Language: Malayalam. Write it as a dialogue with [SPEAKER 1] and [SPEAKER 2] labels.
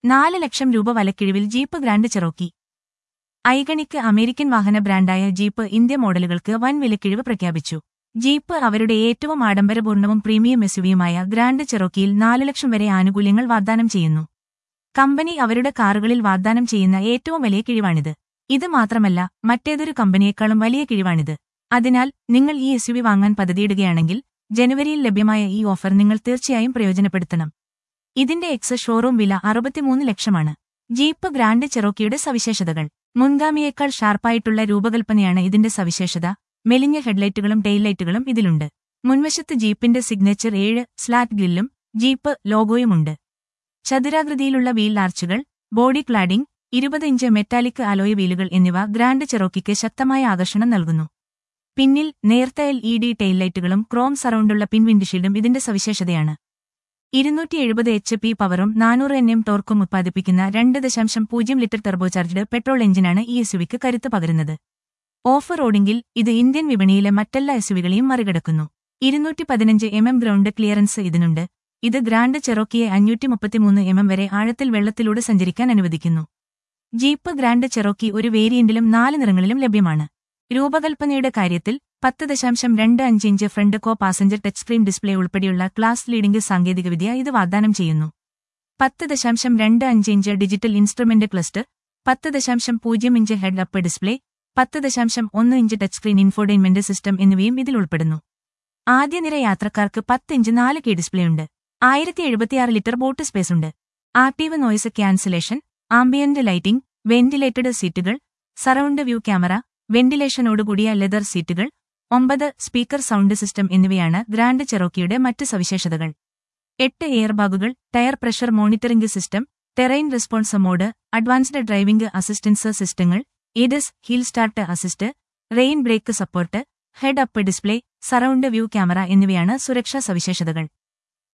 [SPEAKER 1] നാല് ലക്ഷം രൂപ വലക്കിഴിവിൽ ജീപ്പ് ഗ്രാൻഡ് ചെറോക്കി ഐഗണിക്ക് അമേരിക്കൻ വാഹന ബ്രാൻഡായ ജീപ്പ് ഇന്ത്യ മോഡലുകൾക്ക് വൻ വിലക്കിഴിവ് പ്രഖ്യാപിച്ചു ജീപ്പ് അവരുടെ ഏറ്റവും ആഡംബരപൂർണവും പ്രീമിയം എസ്യുവിയുമായ ഗ്രാൻഡ് ചെറോക്കിയിൽ നാല് ലക്ഷം വരെ ആനുകൂല്യങ്ങൾ വാഗ്ദാനം ചെയ്യുന്നു കമ്പനി അവരുടെ കാറുകളിൽ വാഗ്ദാനം ചെയ്യുന്ന ഏറ്റവും വലിയ കിഴിവാണിത് ഇത് മാത്രമല്ല മറ്റേതൊരു കമ്പനിയേക്കാളും വലിയ കിഴിവാണിത് അതിനാൽ നിങ്ങൾ ഈ എസ്യുവി വാങ്ങാൻ പദ്ധതിയിടുകയാണെങ്കിൽ ജനുവരിയിൽ ലഭ്യമായ ഈ ഓഫർ നിങ്ങൾ തീർച്ചയായും പ്രയോജനപ്പെടുത്തണം ഇതിന്റെ എക്സ് ഷോറൂം വില അറുപത്തിമൂന്ന് ലക്ഷമാണ് ജീപ്പ് ഗ്രാൻഡ് ചെറോക്കിയുടെ സവിശേഷതകൾ മുൻഗാമിയേക്കാൾ ഷാർപ്പായിട്ടുള്ള രൂപകൽപ്പനയാണ് ഇതിന്റെ സവിശേഷത മെലിഞ്ഞ ഹെഡ്ലൈറ്റുകളും ടെയിൽലൈറ്റുകളും ഇതിലുണ്ട് മുൻവശത്ത് ജീപ്പിന്റെ സിഗ്നേച്ചർ ഏഴ് സ്ലാറ്റ് ഗ്രില്ലും ജീപ്പ് ലോഗോയുമുണ്ട് ചതുരാകൃതിയിലുള്ള വീൽ ആർച്ചുകൾ ബോഡി ക്ലാഡിംഗ് ഇരുപത് ഇഞ്ച് മെറ്റാലിക് അലോയ് വീലുകൾ എന്നിവ ഗ്രാൻഡ് ചെറോക്കിക്ക് ശക്തമായ ആകർഷണം നൽകുന്നു പിന്നിൽ നേർത്ത എൽ ഇ ഡി ടെയിൽലൈറ്റുകളും ക്രോം സറൗണ്ടുള്ള പിൻ വിൻഡ്ഷീൽഡും ഇതിന്റെ സവിശേഷതയാണ് ഇരുന്നൂറ്റി എഴുപത് എച്ച് പി പവറും നാനൂറ് എൻ എം ടോർക്കും ഉത്പാദിപ്പിക്കുന്ന രണ്ട് ദശാംശം പൂജ്യം ലിറ്റർ ടർബോചാർജ്ഡ് പെട്രോൾ എഞ്ചിനാണ് ഈ എസുവിക്ക് കരുത്ത് പകരുന്നത് ഓഫ് റോഡിംഗിൽ ഇത് ഇന്ത്യൻ വിപണിയിലെ മറ്റെല്ലാ എസുവികളെയും മറികടക്കുന്നു ഇരുന്നൂറ്റി പതിനഞ്ച് എം എം ഗ്രൗണ്ട് ക്ലിയറൻസ് ഇതിനുണ്ട് ഇത് ഗ്രാൻഡ് ചെറോക്കിയെ അഞ്ഞൂറ്റി മുപ്പത്തിമൂന്ന് എം എം വരെ ആഴത്തിൽ വെള്ളത്തിലൂടെ സഞ്ചരിക്കാൻ അനുവദിക്കുന്നു ജീപ്പ് ഗ്രാൻഡ് ചെറോക്കി ഒരു വേരിയന്റിലും നാല് നിറങ്ങളിലും ലഭ്യമാണ് രൂപകൽപ്പനയുടെ കാര്യത്തിൽ പത്ത് ദശാംശം രണ്ട് അഞ്ച് inch front co passenger touch screen display ഉൾപ്പെടെയുള്ള ക്ലാസ് ലീഡിംഗ് സാങ്കേതികവിദ്യ ഇത് വാഗ്ദാനം ചെയ്യുന്നു പത്ത് ദശാംശം രണ്ട് അഞ്ച് ഇഞ്ച് ഡിജിറ്റൽ ഇൻസ്ട്രുമെന്റ് ക്ലസ്റ്റർ പത്ത് ദശാംശം പൂജ്യം ഇഞ്ച് ഹെഡ് അപ്പ് ഡിസ്പ്ലേ പത്ത് ദശാംശം ഒന്ന് inch touch screen infotainment system എന്നിവയും ഇതിൽ ഉൾപ്പെടുന്നു ആദ്യ നിര യാത്രക്കാർക്ക് പത്ത് ഇഞ്ച് നാല് കെ ഡിസ്പ്ലേ ഉണ്ട് ആയിരത്തി എഴുപത്തിയാറ് ലിറ്റർ ബോട്ട് സ്പേസ് ഉണ്ട് active noise cancellation ambient lighting ventilated സീറ്റുകൾ സറൌണ്ട് വ്യൂ ക്യാമറ വെന്റിലേഷനോടുകൂടിയ ലെതർ സീറ്റുകൾ ഒമ്പത് സ്പീക്കർ സൗണ്ട് സിസ്റ്റം എന്നിവയാണ് ഗ്രാൻഡ് ചെറോക്കിയുടെ മറ്റ് സവിശേഷതകൾ എട്ട് എയർബാഗുകൾ tyre pressure monitoring system terrain response mode advanced driving assistance സിസ്റ്റങ്ങൾ ഇഡസ് hill start assist rain brake support head up display surround view camera എന്നിവയാണ് സുരക്ഷാ സവിശേഷതകൾ